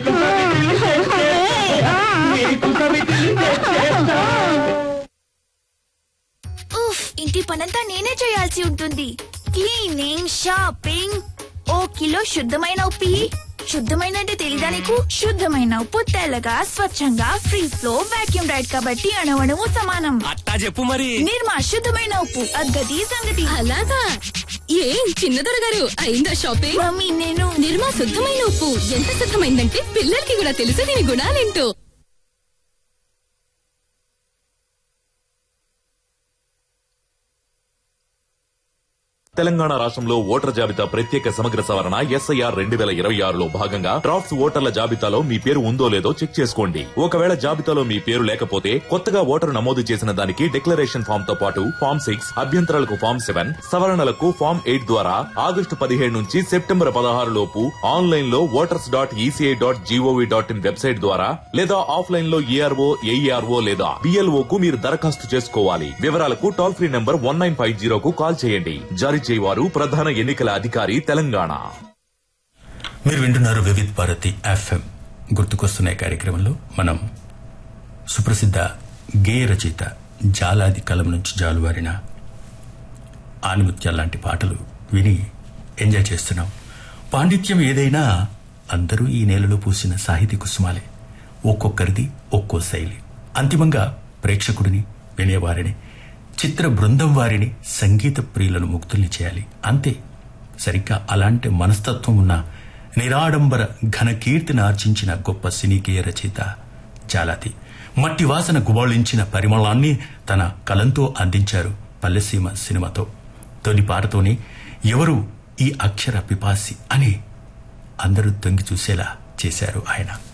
నీకు సవితిని తెచ్చేస్తా. నీకు సవితిని తెచ్చేస్తా. ఉఫ్ ఇంటి పనంతా నేనే చేయాల్సి ఉంటుంది క్లీనింగ్ షాపింగ్ ఓ కిలో శుద్ధమైన ఉప్పి శుద్ధమైన అంటే తెలీదా నీకు శుద్ధమైన ఉప్పు తెల్లగా స్వచ్ఛంగా ఫ్రీ ఫ్లో వాక్యూమ్ రైడ్ కాబట్టి అణవణము సమానం అట్టా చెప్పు మరి నిర్మా శుద్ధమైన ఉప్పు అగ్గది సంగతి అలాగా ఏం చిన్నదొర గారు అయిందా షాపింగ్ మమ్మీ నేను నిర్మా శుద్ధమైన ఉప్పు ఎంత శుద్ధమైందంటే పిల్లలకి కూడా తెలుసు దీని గుణాలేంటో తెలంగాణ రాష్ట్రంలో ఓటర్ జాబితా ప్రత్యేక సమగ్ర సవరణ ఎస్ఐఆర్ రెండు వేల ఇరవై ఆరులో భాగంగా డ్రాఫ్ట్స్ ఓటర్ల జాబితాలో మీ పేరు ఉందో లేదో చెక్ చేసుకోండి ఒకవేళ జాబితాలో మీ పేరు లేకపోతే కొత్తగా ఓటరు నమోదు చేసిన దానికి డిక్లరేషన్ ఫామ్ తో పాటు ఫామ్ సిక్స్ అభ్యంతరాలకు ఫామ్ సెవెన్ సవరణలకు ఫామ్ ఎయిట్ ద్వారా ఆగస్టు పదిహేడు నుంచి సెప్టెంబర్ పదహారు లోపు ఆన్లైన్ లో voters dot ECI dot GOV dot in website ద్వారా లేదా ఆఫ్లైన్ లో ఈఆర్ఓ ఏఈఆర్ఓ లేదా బిఎల్ఓ కు మీరు దరఖాస్తు చేసుకోవాలి వివరాలకు toll free number one nine five జీరోకు కాల్ చేయండి జారీ చేయవారు ప్రధాన ఎన్నికల అధికారి తెలంగాణ మీరు వింటున్నారు వివిధ్ భారతి ఎఫ్ఎం గుర్తుకొస్తున్న ఈ కార్యక్రమంలో మనం సుప్రసిద్ధ గేయ రచయిత జాలాది కలం నుంచి జాలువారిన ఆనిముత్యాల లాంటి పాటలు విని ఎంజాయ్ చేస్తున్నాం పాండిత్యం ఏదైనా అందరూ ఈ నేలలో పూసిన సాహితీ కుసుమాలే ఒక్కొక్కరిది ఒక్కో శైలి అంతిమంగా ప్రేక్షకుడిని వినేవారిని చిత్ర బృందం వారిని సంగీత ప్రియులను ముక్తుల్ని చేయాలి అంతే సరిగ్గా అలాంటి మనస్తత్వం ఉన్న నిరాడంబర ఘనకీర్తిని ఆర్జించిన గొప్ప సినీకేయ రచయిత జాలాతి మట్టి వాసన గుబాళించిన పరిమళాన్ని తన కలంతో అందించారు పల్లెసీమ సినిమాతో తొలి పాటతోనే ఎవరు ఈ అక్షర పిపాసి అని అందరూ తొంగి చూసేలా చేశారు ఆయన